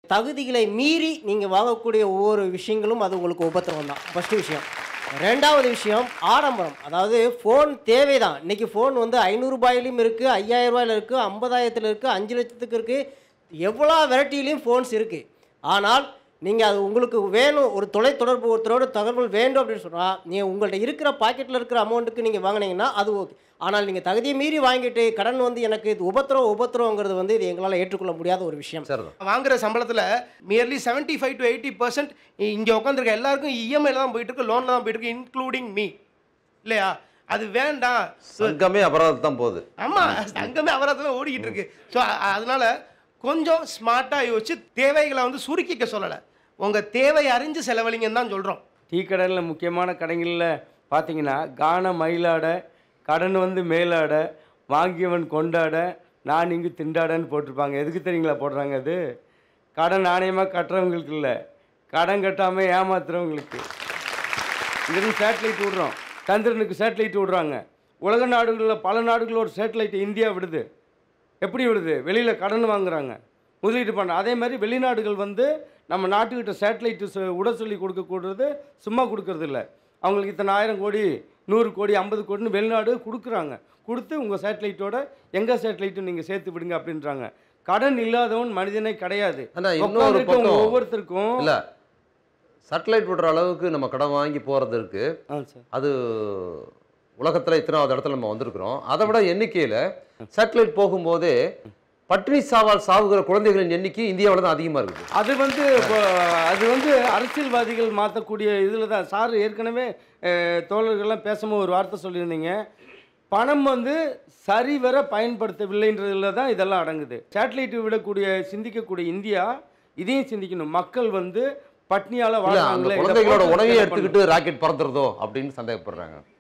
தகுதிகளை மீறி நீங்கள் வாங்கக்கூடிய ஒவ்வொரு விஷயங்களும் அது உங்களுக்கு உபத்திரவம் தான் ஃபஸ்ட்டு விஷயம் ரெண்டாவது விஷயம் ஆடம்பரம் அதாவது ஃபோன் தேவைதான் இன்னைக்கு ஃபோன் வந்து ஐநூறுரூபாயிலையும் இருக்குது ஐயாயிரம் ரூபாயில இருக்குது ஐம்பதாயிரத்தில் இருக்குது அஞ்சு லட்சத்துக்கு இருக்குது எவ்வளோ வெரைட்டிலையும் ஃபோன்ஸ் இருக்குது ஆனால் நீங்கள் அது உங்களுக்கு வேணும் ஒரு தொலைத்தொடர்பு ஒருத்தரோட தகவல் வேண்டும் அப்படின்னு சொன்னால் நீங்கள் உங்கள்ட்ட இருக்கிற பாக்கெட்டில் இருக்கிற அமௌண்ட்டுக்கு நீங்கள் வாங்கினீங்கன்னா அது ஓகே ஆனால் நீங்கள் தகுதியை மீறி வாங்கிட்டு கடன் வந்து எனக்கு இது உபத்திரம் உபத்திரவங்கிறது வந்து இது எங்களால் ஏற்றுக்கொள்ள முடியாத ஒரு விஷயம் சரிதான் வாங்குற சம்பளத்தில் merely seventy five to eighty percent இங்கே உட்காந்துருக்க எல்லாருக்கும் இஎம்ஐல தான் போயிட்டு இருக்கு லோனில் தான் போயிட்டு இருக்கு இன்க்ளூடிங் மீ இல்லையா அது வேண்டாம் சங்கமே அபராதம் தான் போகுது ஆமாம் அங்கமே அவரத்தில் ஓடிக்கிட்டு இருக்கு ஸோ அதனால கொஞ்சம் ஸ்மார்ட்டாக யோசிச்சு தேவைகளை வந்து சுருக்கிக்க சொல்லலை உங்கள் தேவை அறிஞ்சு செலவழிங்கன்னு தான் சொல்கிறோம் டீ கடையில் முக்கியமான கடைகளில் பார்த்தீங்கன்னா கான மயிலாட கடன் வந்து மேலாட வாங்கியவன் கொண்டாட நான் இங்கு திண்டாடன்னு போட்டிருப்பாங்க எதுக்கு தெரியுங்களா போடுறாங்க அது கடன் நாணயமாக கட்டுறவங்களுக்கு இல்லை கடன் கட்டாமல் ஏமாத்துறவங்களுக்கு இங்கிருந்து சேட்டலைட் விடுறோம் சந்திரனுக்கு சேட்டலைட் விடுறாங்க உலக நாடுகளில் பல நாடுகளில் ஒரு சேட்டலைட் இந்தியா விடுது எப்படி விடுது வெளியில் கடன் வாங்குறாங்க முதலீடு பண்ண அதே மாதிரி வெளிநாடுகள் வந்து நம்ம நாட்டுக்கிட்ட சேட்டலைட்டு விட சொல்லி கொடுக்கக்கூடாது சும்மா கொடுக்கறது இல்லை அவங்களுக்கு இத்தனை ஆயிரம் கோடி நூறு கோடி ஐம்பது கோடின்னு வெளிநாடு கொடுக்குறாங்க கொடுத்து உங்கள் சேட்டலைட்டோட எங்கள் சேட்டலைட்டும் நீங்கள் சேர்த்து விடுங்க அப்படின்றாங்க கடன் இல்லாதவன் மனிதனே கிடையாது ஆனா இன்னொரு உட்கார்ந்திருக்கவங்க பக்கம் ஒவ்வொருத்தருக்கும் இல்ல சேட்டலைட் விடுற அளவுக்கு நம்ம கடன் வாங்கி போறது இருக்கு ஆ சார் அது உலகத்துல இத்தனாவது இடத்துல நம்ம வந்திருக்கிறோம் அதை விட எண்ணிக்கையில சேட்டலைட் போகும்போதே பட்டினி சாவால் சாவுகிற குழந்தைகளின் எண்ணிக்கை இந்தியாவில் தான் அதிகமா இருக்குது அது வந்து இப்போ அது வந்து அரசியல்வாதிகள் மாற்றக்கூடிய இதில் தான் சார் ஏற்கனவே அஹ், தோழர்கள்லாம் பேசும்போது ஒரு வார்த்தை சொல்லியிருந்தீங்க பணம் வந்து சரிவர பயன்படுத்தவில்லைன்றதுல தான் இதெல்லாம் அடங்குது சேட்டலைட் விடக்கூடிய சிந்திக்கக்கூடிய இந்தியா இதையும் சிந்திக்கணும் மக்கள் வந்து பட்னியால் இல்ல அந்த வாழ்றாங்களே இதை குழந்தைகளோட போட்டு உணவையே என்ன எடுத்துக்கிட்டு ராக்கெட் பறந்துறதோ அப்படின்னு சந்தேகப்படுறாங்க